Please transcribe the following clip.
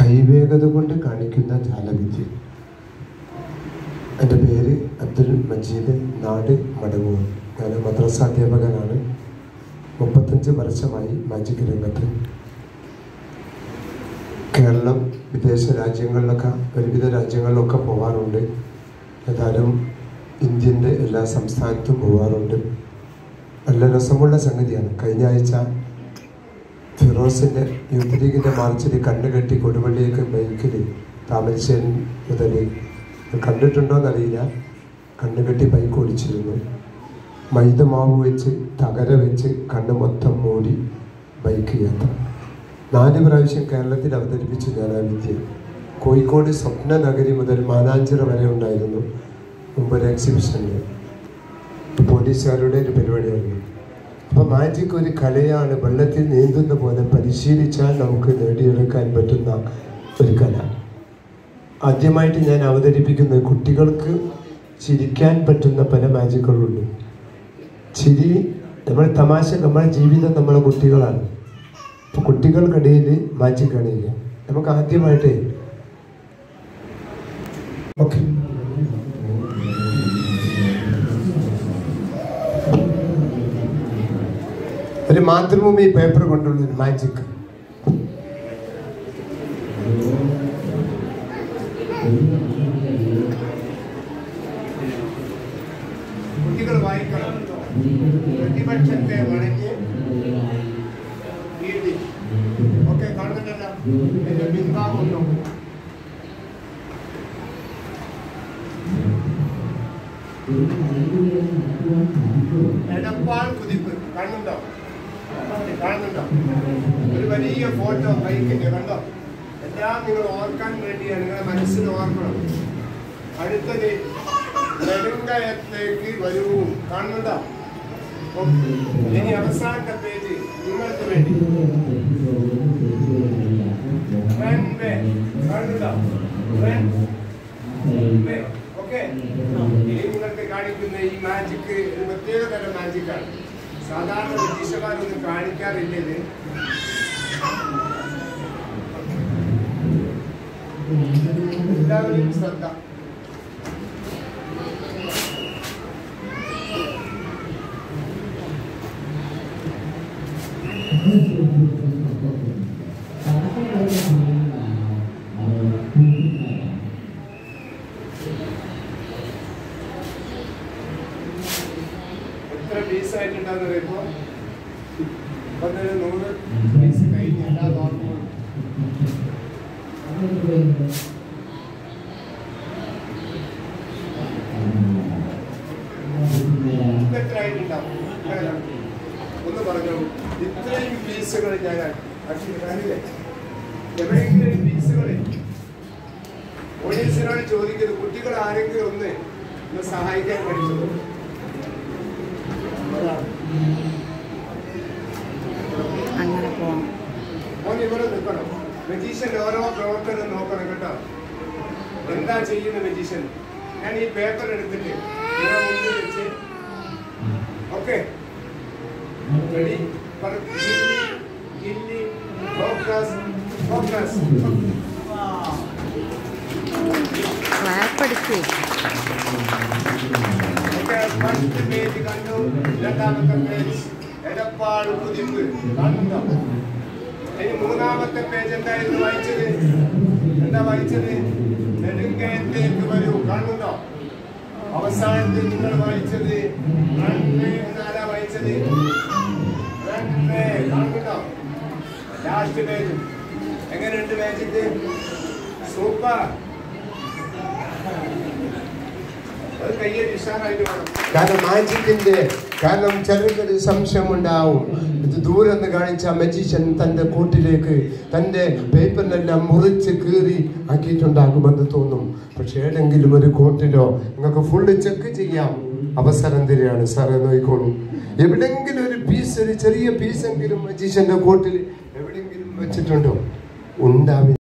കൈവേഗത കൊണ്ട് കാണിക്കുന്ന ജാലവിദ്യ എൻ്റെ പേര് അബ്ദുൽ മജീദ് നാട് മടങ്ങൂർ ഞാൻ മദ്രസ അധ്യാപകനാണ് മുപ്പത്തഞ്ച് വർഷമായി മാജിക് രംഗത്ത് കേരളം വിദേശ രാജ്യങ്ങളിലൊക്കെ ഒരുവിധ രാജ്യങ്ങളിലൊക്കെ പോകാറുണ്ട് ഏതായാലും ഇന്ത്യൻ്റെ എല്ലാ സംസ്ഥാനത്തും പോകാറുണ്ട് നല്ല രസമുള്ള സംഗതിയാണ് കഴിഞ്ഞ ആഴ്ച ഫിറോസിൻ്റെ യൂത്ത് ലീഗിൻ്റെ മാർച്ചിൽ കണ്ണുകെട്ടി കൊടുവള്ളിയൊക്കെ ബൈക്കിൽ താമരശ്ശേരി മുതൽ കണ്ടിട്ടുണ്ടോയെന്നറിയില്ല കണ്ണുകെട്ടി ബൈക്ക് ഓടിച്ചിരുന്നു മൈദ മാവ് വെച്ച് തകര വെച്ച് കണ്ണ് മൊത്തം മൂടി ബൈക്ക് യാത്ര നാല് പ്രാവശ്യം കേരളത്തിൽ അവതരിപ്പിച്ചു ഞാൻ ആ വിദ്യ കോഴിക്കോട് സ്വപ്ന നഗരി മുതൽ മാനാഞ്ചിറ വരെ ഉണ്ടായിരുന്നു മുമ്പ് ഒരു എക്സിബിഷനിൽ പോലീസുകാരുടെ ഒരു പരിപാടിയായിരുന്നു അപ്പോൾ മാജിക് ഒരു കലയാണ് വെള്ളത്തിൽ നീന്തുന്ന പോലെ പരിശീലിച്ചാൽ നമുക്ക് നേടിയെടുക്കാൻ പറ്റുന്ന ഒരു കല ആദ്യമായിട്ട് ഞാൻ അവതരിപ്പിക്കുന്ന കുട്ടികൾക്ക് ചിരിക്കാൻ പറ്റുന്ന പല മാജിക്കുകളുണ്ട് ചിരി നമ്മൾ തമാശ നമ്മുടെ ജീവിതം നമ്മളെ കുട്ടികളാണ് അപ്പോൾ കുട്ടികൾക്കിടയിൽ മാജിക് കാണില്ല നമുക്ക് ആദ്യമായിട്ട് ഓക്കെ ഒരു മാതൃഭൂമി പേപ്പർ കൊണ്ടുള്ള ഒരു മാജിക് കുട്ടികൾ വായിക്കണം പ്രതിപക്ഷത്തെ വണങ്ങി വീഴ്ത്തി ഓക്കെ കാണുന്നുണ്ടല്ലോ എന്റെ ബിംബാവുണ്ടോ എടപ്പാൾ കുതിപ്പ് കാണുന്നുണ്ടോ കാണുന്നുണ്ടോ ഒരു വലിയ ഫോട്ടോ ബൈക്കിന്റെ കണ്ടോ എല്ലാം നിങ്ങൾ ഓർക്കാൻ വേണ്ടിയാണ് നിങ്ങളുടെ മനസ്സിൽ ഓർക്കണം അടുത്തത് നെടുങ്കയത്തേക്ക് വരൂ കാണുന്നുണ്ടോ ഓക്കേ. ഇനി അവസാനത്തെ പേജ് നിങ്ങൾക്ക് വേണ്ടി റൺവേ കാണുന്നുണ്ടോ റൺവേ ഓക്കെ ഇനി നിങ്ങൾക്ക് കാണിക്കുന്ന ഈ മാജിക് ഒരു പ്രത്യേക തരം മാജിക്കാണ് സാധാരണ ബ്രിട്ടീഷുകാരൊന്നും കാണിക്കാറില്ല ഇത് എല്ലാവരും ശ്രദ്ധ എത്ര പീസ് ആയിട്ടുണ്ടാകുന്ന ഇപ്പൊ ഇപ്പൊ തന്നെ നൂറ് പീസ് കഴിഞ്ഞ് എല്ലാ നോർമലും എത്ര ആയിട്ടുണ്ടാവും ഇത്രയല്ല. ഒന്ന് പറഞ്ഞു ഇത്രയും പീസുകൾ ഞാൻ കാണില്ലേ എവിടെയെങ്കിലും പീസുകൾ ഓഡിയൻസിനോട് ചോദിക്കുന്നത് കുട്ടികൾ ആരെങ്കിലും ഒന്ന് ഒന്ന് സഹായിക്കാൻ പഠിച്ചത് അങ്ങനെ പോവാം മോൻ ഇവിടെ നിൽക്കണം മെജീഷ്യന്റെ ഓരോ പ്രവർത്തനം നോക്കണം കേട്ടോ എന്താ ചെയ്യുന്ന മെജീഷ്യൻ ഞാൻ ഈ പേപ്പർ എടുത്തിട്ട് നിങ്ങളുടെ മുമ്പിൽ വെച്ച് ഓക്കെ റെഡി ഗില്ലി ഗില്ലി ഫോക്കസ് ഫോക്കസ് ക്ലാപ്പ് അടിച്ച് ഓക്കെ ഫസ്റ്റ് പേജ് കണ്ടു രണ്ടാമത്തെ പേജ് എടപ്പാട് കുതിപ്പ് കാണുന്നുണ്ടോ ഇനി മൂന്നാമത്തെ പേജ് എന്തായിരുന്നു വായിച്ചത് എന്താ വായിച്ചത് നെടുങ്കയത്തേക്ക് വരൂ കാണുന്നുണ്ടോ അവസാനത്തിൽ നിങ്ങൾ വായിച്ചത് റൺവേ എന്നാരാ വായിച്ചത് റൺവേ കാണുന്നുണ്ടോ ലാസ്റ്റ് പേജ് എങ്ങനെയുണ്ട് പേജിന്റെ സൂപ്പർ അത് കയ്യിൽ ഉഷാറായിട്ട് വേണം കാരണം മാജിക്കിന്റെ കാരണം ചിലർക്കൊരു സംശയം ഉണ്ടാവും ഇത് ദൂരെ നിന്ന് കാണിച്ച മജീഷ്യൻ തന്റെ കൂട്ടിലേക്ക് തന്റെ പേപ്പറിനെല്ലാം മുറിച്ച് കീറി ആക്കിയിട്ടുണ്ടാകുമെന്ന് തോന്നും പക്ഷെ ഏതെങ്കിലും ഒരു കോട്ടിലോ നിങ്ങൾക്ക് ഫുള്ള് ചെക്ക് ചെയ്യാം അവസരം തരികയാണ് സാറേ നോക്കിക്കോളൂ എവിടെങ്കിലും ഒരു പീസ് ഒരു ചെറിയ പീസെങ്കിലും മജീഷ്യന്റെ കോട്ടിൽ എവിടെയെങ്കിലും വെച്ചിട്ടുണ്ടോ ഉണ്ടാവില്ല